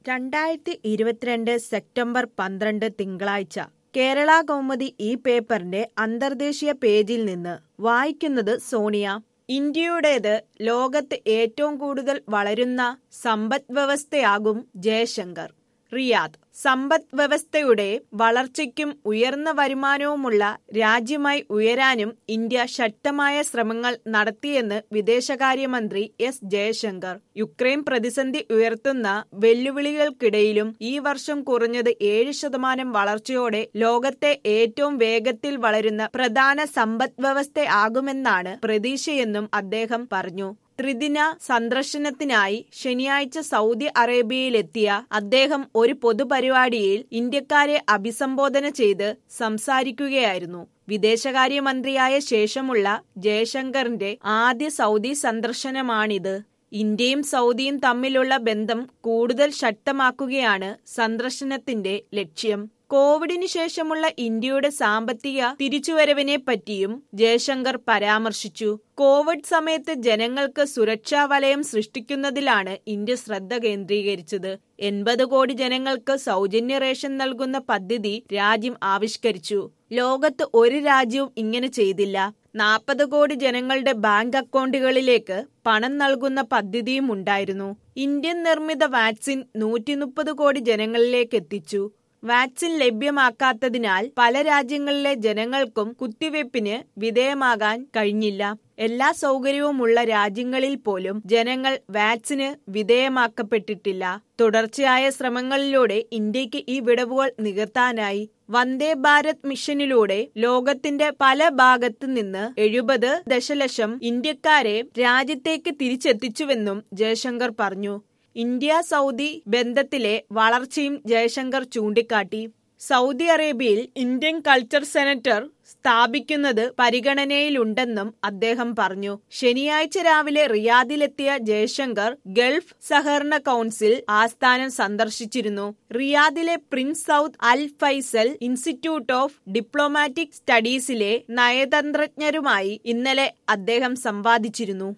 രണ്ടായിരത്തി ഇരുപത്തിരണ്ട് സെപ്റ്റംബർ പന്ത്രണ്ട് തിങ്കളാഴ്ച കേരള കൗമുദി ഈ പേപ്പറിന്റെ അന്തർദേശീയ പേജിൽ നിന്ന് വായിക്കുന്നത് സോണിയ ഇന്ത്യയുടേത് ലോകത്ത് ഏറ്റവും കൂടുതൽ വളരുന്ന സമ്പദ് വ്യവസ്ഥയാകും ജയശങ്കർ റിയാദ് സമ്പദ് വ്യവസ്ഥയുടെ വളർച്ചയ്ക്കും ഉയർന്ന വരുമാനവുമുള്ള രാജ്യമായി ഉയരാനും ഇന്ത്യ ശക്തമായ ശ്രമങ്ങൾ നടത്തിയെന്ന് വിദേശകാര്യമന്ത്രി എസ് ജയശങ്കർ യുക്രൈൻ പ്രതിസന്ധി ഉയർത്തുന്ന വെല്ലുവിളികൾക്കിടയിലും ഈ വർഷം കുറഞ്ഞത് ഏഴ് ശതമാനം വളർച്ചയോടെ ലോകത്തെ ഏറ്റവും വേഗത്തിൽ വളരുന്ന പ്രധാന സമ്പദ് വ്യവസ്ഥയാകുമെന്നാണ് പ്രതീക്ഷയെന്നും അദ്ദേഹം പറഞ്ഞു ത്രിദിന സന്ദർശനത്തിനായി ശനിയാഴ്ച സൗദി അറേബ്യയിലെത്തിയ അദ്ദേഹം ഒരു പൊതുപരിപാടിയിൽ ഇന്ത്യക്കാരെ അഭിസംബോധന ചെയ്ത് സംസാരിക്കുകയായിരുന്നു വിദേശകാര്യമന്ത്രിയായ ശേഷമുള്ള ജയശങ്കറിന്റെ ആദ്യ സൗദി സന്ദർശനമാണിത് ഇന്ത്യയും സൗദിയും തമ്മിലുള്ള ബന്ധം കൂടുതൽ ശക്തമാക്കുകയാണ് സന്ദർശനത്തിന്റെ ലക്ഷ്യം കോവിഡിന് ശേഷമുള്ള ഇന്ത്യയുടെ സാമ്പത്തിക തിരിച്ചുവരവിനെ പറ്റിയും ജയശങ്കർ പരാമർശിച്ചു കോവിഡ് സമയത്ത് ജനങ്ങൾക്ക് സുരക്ഷാ വലയം സൃഷ്ടിക്കുന്നതിലാണ് ഇന്ത്യ ശ്രദ്ധ കേന്ദ്രീകരിച്ചത് എൺപത് കോടി ജനങ്ങൾക്ക് സൗജന്യ റേഷൻ നൽകുന്ന പദ്ധതി രാജ്യം ആവിഷ്കരിച്ചു ലോകത്ത് ഒരു രാജ്യവും ഇങ്ങനെ ചെയ്തില്ല നാൽപ്പത് കോടി ജനങ്ങളുടെ ബാങ്ക് അക്കൗണ്ടുകളിലേക്ക് പണം നൽകുന്ന പദ്ധതിയും ഉണ്ടായിരുന്നു ഇന്ത്യൻ നിർമ്മിത വാക്സിൻ നൂറ്റി മുപ്പത് കോടി ജനങ്ങളിലേക്ക് എത്തിച്ചു വാക്സിൻ ലഭ്യമാക്കാത്തതിനാൽ പല രാജ്യങ്ങളിലെ ജനങ്ങൾക്കും കുത്തിവയ്പ്പിന് വിധേയമാകാൻ കഴിഞ്ഞില്ല എല്ലാ സൗകര്യവുമുള്ള രാജ്യങ്ങളിൽ പോലും ജനങ്ങൾ വാക്സിന് വിധേയമാക്കപ്പെട്ടിട്ടില്ല തുടർച്ചയായ ശ്രമങ്ങളിലൂടെ ഇന്ത്യക്ക് ഈ വിടവുകൾ നികത്താനായി വന്ദേ ഭാരത് മിഷനിലൂടെ ലോകത്തിന്റെ പല ഭാഗത്തു നിന്ന് എഴുപത് ദശലക്ഷം ഇന്ത്യക്കാരെ രാജ്യത്തേക്ക് തിരിച്ചെത്തിച്ചുവെന്നും ജയശങ്കർ പറഞ്ഞു ഇന്ത്യ സൗദി ബന്ധത്തിലെ വളർച്ചയും ജയശങ്കർ ചൂണ്ടിക്കാട്ടി സൗദി അറേബ്യയിൽ ഇന്ത്യൻ കൾച്ചർ സെനറ്റർ സ്ഥാപിക്കുന്നത് പരിഗണനയിലുണ്ടെന്നും അദ്ദേഹം പറഞ്ഞു ശനിയാഴ്ച രാവിലെ റിയാദിലെത്തിയ ജയശങ്കർ ഗൾഫ് സഹകരണ കൗൺസിൽ ആസ്ഥാനം സന്ദർശിച്ചിരുന്നു റിയാദിലെ prince Saud Al Faisal institute of diplomatic സ്റ്റഡീസിലെ നയതന്ത്രജ്ഞരുമായി ഇന്നലെ അദ്ദേഹം സംവാദിച്ചിരുന്നു